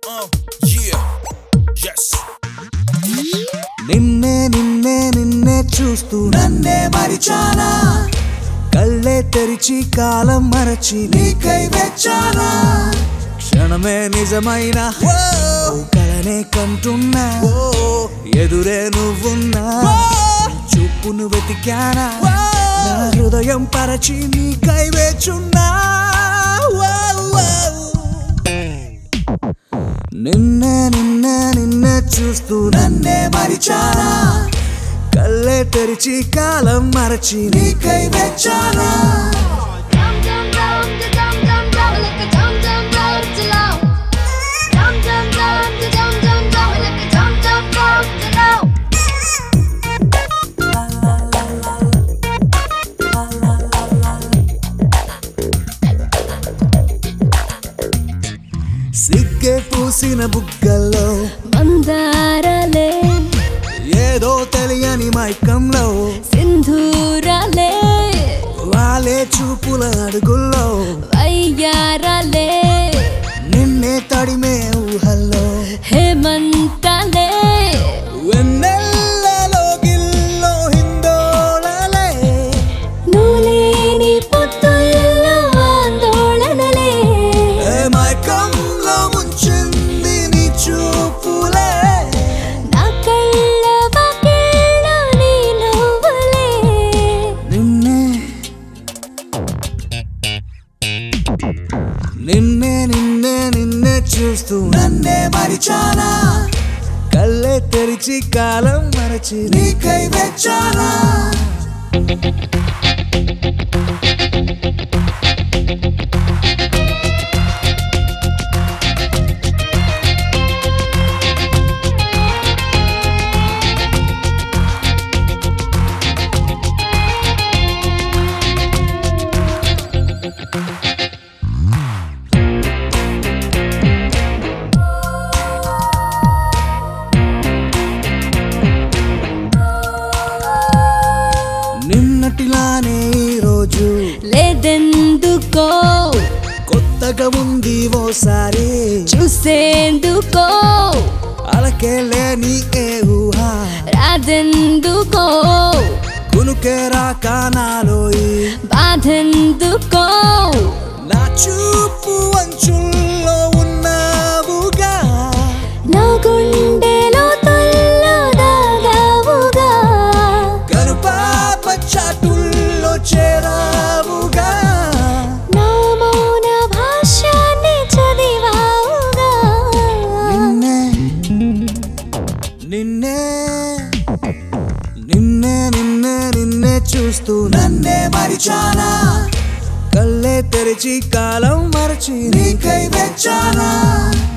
Uh, yeah. Yes. నిన్నే నిన్నే నిన్నే చూస్తూ నన్నే మరిచానా కళ్ళే తెరిచి కాలం మరచి నీకై వెచ్చానా క్షణమే నిజమైన ఓ కలనే కంటున్నా ఎదురే నువ్వున్నా చూపును వెతికానా నా హృదయం పరచి నీకై వేచున్నా ఓ, ఓ. నిన్నే నిన్నే నిన్నే చూస్తూ నన్నే మరిచానా కళ్ళే తెరిచి కాలం మరచి నీకై వెచ్చానా Dum dum dum da dum dum dum like a dum dum dum to low. Dum dum dum da dum dum dum like a dum dum dum to low. సిగ్గే పూసిన బుగ్గల్లో మందారాలే ఏదో తెలియని మైకంలో సింధూరాలే వాలే చూపుల అడుగుల్లో వయ్యారాలే నిన్నే తడిమే ఊహల్లో హేమంతాలే వెన్నెల్లలో గిల్లో హిందోళలే నులేని పొత్తుల్లో ఆందోళనలే ఏ మైకంలో ముంచింది నీ చూపులే నా కళ్ళ వాకిళ్ళ నీ నవ్వులే నిన్నే నిన్నే నిన్నే నిన్నే చూస్తూ నన్నే మరిచానా కళ్ళే తెరిచి కాలం మరచి నీకై వెచ్చానా నిన్నటిలానే ఈ రోజు లేదెందుకో కొత్తగా ఉంది ఓసారి చూసేందుకో అలకే లేని ఏ ఊహ రాదెందుకో కునుకే రాక నాలో ఈ బాధెందుకో నా చూపు అంచుల్లో ఉన్నావుగా నా గుండెలో తొల్లో దాగావుగా కనుపాప చాటుల్లో చేరావుగా నా మౌన భాష్యాన్ని చదివావుగా నిన్నే నిన్నే నిన్నే నిన్నే నిన్నే చూస్తూ నన్నే మరిచానా కళ్ళే తెరిచి కాలం మరచి నీకై వెచ్చానా